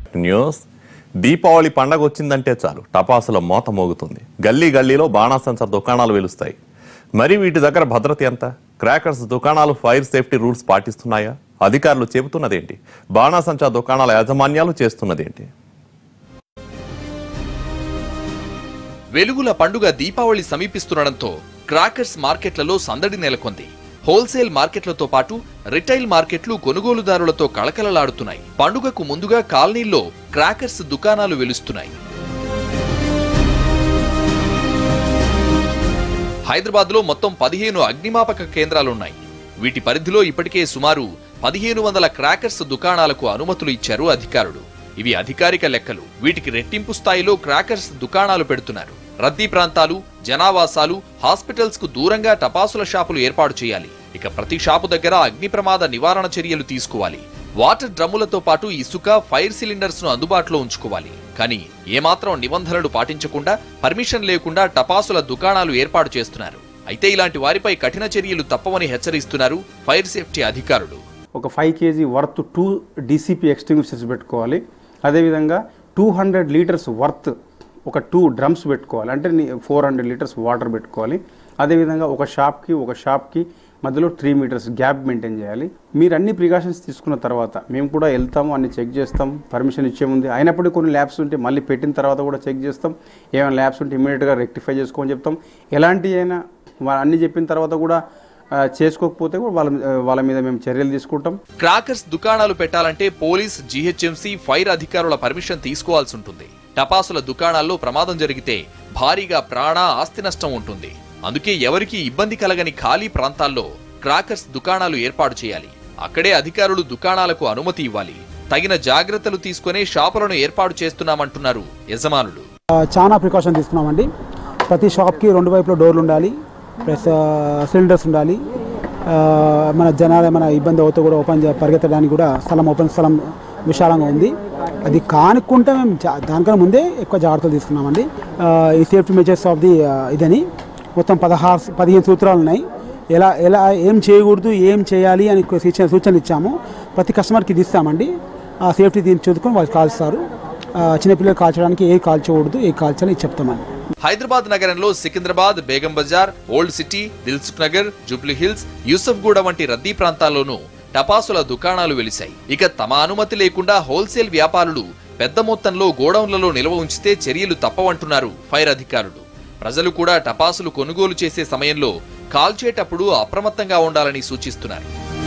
news Deepavali పండగ వచ్చిందంటే చాలు టపాసుల మోత మోగుతుంది గల్లీ గల్లీలో బాణాసంచ దుకాణాలు వెలుస్తాయి మరి వీటి దగ్గర భద్రత ఎంత క్రాకర్స్ దుకాణాలు ఫైర్ సేఫ్టీ రూల్స్ పాటిస్తున్నాయా అధికారులు చెబుతున్నదేంటి బాణాసంచా దుకాణాల యాజమాన్యాలు చేస్తున్నదేంటి వెలుగుల పండుగ దీపావళి సమీపిస్తుండటంతో క్రాకర్స్ మార్కెట్లలో సందడి నెలకొంది హోల్సేల్ మార్కెట్లతో పాటు రిటైల్ మార్కెట్లు కొనుగోలుదారులతో కళకళలాడుతున్నాయి పండుగకు ముందుగా కాలనీల్లో క్రాకర్స్ దుకాణాలు వెలుస్తున్నాయి హైదరాబాద్ లో మొత్తం పదిహేను అగ్నిమాపక కేంద్రాలున్నాయి వీటి పరిధిలో ఇప్పటికే సుమారు పదిహేను వందల క్రాకర్స్ దుకాణాలకు అనుమతులు ఇచ్చారు అధికారులు ఇవి అధికారిక లెక్కలు వీటికి రెట్టింపు స్థాయిలో క్రాకర్స్ దుకాణాలు పెడుతున్నారు రద్దీ ప్రాంతాలు జనావాసాలు హాస్పిటల్స్ కు దూరంగా టపాసుల షాపులు ఏర్పాటు చేయాలి ఇక ప్రతి షాపు దగ్గర అగ్ని ప్రమాద నివారణ చర్యలు తీసుకోవాలి వాటర్ డ్రమ్ములతో పాటు ఇసుక ఫైర్ సిలిండర్స్ ను అందుబాటులో ఉంచుకోవాలి కానీ ఏమాత్రం నిబంధనలు పాటించకుండా పర్మిషన్ లేకుండా టపాసుల దుకాణాలు ఏర్పాటు చేస్తున్నారు అయితే ఇలాంటి వారిపై కఠిన చర్యలు తప్పవని హెచ్చరిస్తున్నారు ఫైర్ సేఫ్టీ అధికారులు ఒక five KG worth two DCP extinguishers పెట్టుకోవాలి అదేవిధంగా టూ హండ్రెడ్ లీటర్స్ వర్త్ ఒక టూ డ్రమ్స్ పెట్టుకోవాలి అంటే ఫోర్ హండ్రెడ్ లీటర్స్ వాటర్ పెట్టుకోవాలి అదేవిధంగా ఒక షాప్కి ఒక షాప్కి మధ్యలో త్రీ మీటర్స్ గ్యాప్ మెయింటైన్ చేయాలి మీరు అన్ని ప్రికాషన్స్ తీసుకున్న తర్వాత మేము కూడా వెళ్తాము అన్ని చెక్ చేస్తాం పర్మిషన్ ఇచ్చే ముందు అయినప్పటికీ కొన్ని ల్యాబ్స్ ఉంటే మళ్ళీ పెట్టిన తర్వాత కూడా చెక్ చేస్తాం ఏమైనా ల్యాబ్స్ ఉంటే ఇమీడియట్గా రెక్టిఫై చేసుకోమని చెప్తాం ఎలాంటి అయినా వా- అన్ని చెప్పిన తర్వాత కూడా ఆ, చేసుకోకపోతే కూడా వాళ్ళ వాళ్ళ మీద మేము చర్యలు తీసుకుంటాం క్రాకర్స్ దుకాణాలు పెట్టాలంటే పోలీస్ జీహెచ్ఎంసీ ఫైర్ అధికారుల పర్మిషన్ తీసుకోవాల్సి ఉంటుంది టపాసుల దుకాణాల్లో ప్రమాదం జరిగితే భారీగా ప్రాణ ఆస్తి నష్టం ఉంటుంది అందుకే ఎవరికీ ఇబ్బంది కలగని ఖాళీ ప్రాంతాల్లో క్రాకర్స్ దుకాణాలు ఏర్పాటు చేయాలి అక్కడే అధికారులు దుకాణాలకు అనుమతి ఇవ్వాలి తగిన జాగ్రత్తలు తీసుకునే షాపులను ఏర్పాటు చేస్తున్నామంటున్నారు యజమానులు ఆ, చాలా ప్రికాషన్ తీసుకున్నామండి ప్రతి షాప్కి రెండు వైపులో డోర్లు ఉండాలి ప్లస్ ఆ, సిలిండర్స్ ఉండాలి ఆ, మన జనాలు ఏమైనా ఇబ్బంది అవుతూ కూడా ఓపెన్ చే- పరిగెత్తడానికి కూడా స్థలం ఓపెన్ స్థలం విశాలంగా ఉంది అది కానుక్కుంటే మేము జా- దానికన్నా ముందే ఎక్కువ జాగ్రత్తలు తీసుకున్నామండి ఆ, ఈ సేఫ్టీ మెజర్స్ ఆఫ్ ది ఆ, ఇదని మొత్తం పదహారు పదిహేను సూత్రాలు ఉన్నాయి ఎలా ఎలా ఏం చేయకూడదు ఏం చేయాలి అని కొన్ని సూచన సూచనలు ఇచ్చాము ప్రతి కస్టమర్కి ఇది ఇస్తామండి ఆ సేఫ్టీ దీన్ని చూసుకొని వాళ్ళు కాల్స్తారు ఆ, చిన్నపిల్లలు కాల్చడానికి ఏ కాల్చకూడదు ఏ కాల్చాలి ఇది చెప్తామని హైదరాబాద్ నగరంలో సికింద్రాబాద్ బేగం బజార్ ఓల్డ్ సిటీ దిల్సుఖ్ నగర్ జూబ్లీ హిల్స్ యూసఫ్గూడ వంటి రద్దీ ప్రాంతాల్లోనూ టపాసుల దుకాణాలు వెలిశాయి ఇక తమ అనుమతి లేకుండా హోల్సేల్ వ్యాపారులు పెద్ద మొత్తంలో గోడౌన్లలో నిల్వ ఉంచితే చర్యలు తప్పవంటున్నారు ఫైర్ అధికారులు ప్రజలు కూడా టపాసులు కొనుగోలు చేసే సమయంలో కాల్చేటప్పుడు అప్రమత్తంగా ఉండాలని సూచిస్తున్నారు